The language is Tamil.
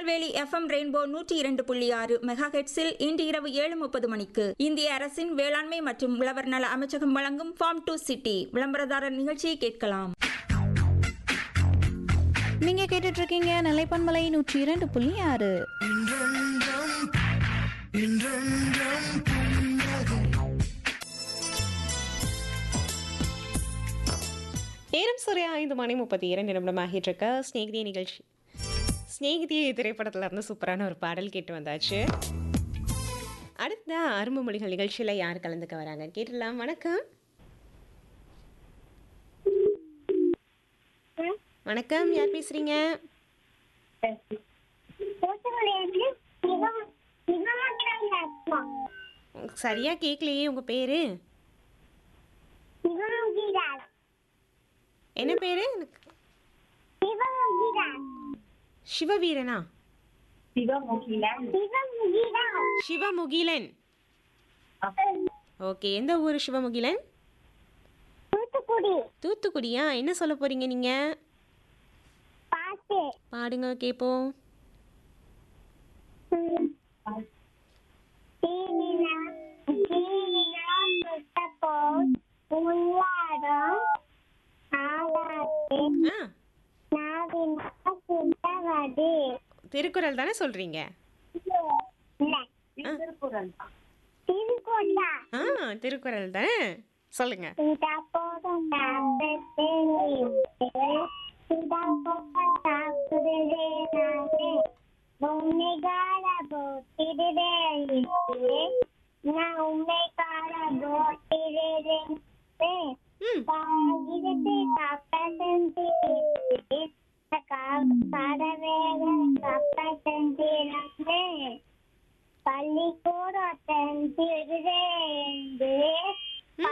திருநெல்வேலி எஃப்எம் ரெயின்போ நூற்றி இரண்டு புள்ளி ஆறு மெகா ஹெட்ஸில் இன்று இரவு ஏழு முப்பது மணிக்கு இந்திய அரசின் வேளாண்மை மற்றும் உழவர் நல அமைச்சகம் வழங்கும் ஃபார்ம் டு சிட்டி விளம்பரதாரர் நிகழ்ச்சியை கேட்கலாம் நீங்க கேட்டுட்டு இருக்கீங்க நிலைப்பன்மலை நூற்றி இரண்டு புள்ளி ஆறு நேரம் சரியா ஐந்து மணி முப்பத்தி இரண்டு நிமிடம் ஆகிட்டு இருக்க ஸ்நேகிதிய நிகழ்ச்சி ஸ்நேகிதிய திரைப்படத்துல இருந்து சூப்பரான ஒரு பாடல் கேட்டு வந்தாச்சு அடுத்த அரும்பு மொழிகள் நிகழ்ச்சியில யார் கலந்துக்க வராங்க கேட்டுடலாம் வணக்கம் வணக்கம் யார் பேசுறீங்க சரியா கேட்கலையே உங்க பேரு என்ன பேரு எனக்கு சிவவீரனா சிவமுகிலன் ஓகே எந்த ஊர் சிவமுகிலன் தூத்துக்குடியா என்ன சொல்ல போறீங்க நீங்க பாடுங்க கேப்போம் ஆ திருக்குறள் தானே சொல்றீங்க ஆ திருக்குறள் தானே சொல்லுங்க ம் பள்ளிக்கூடம்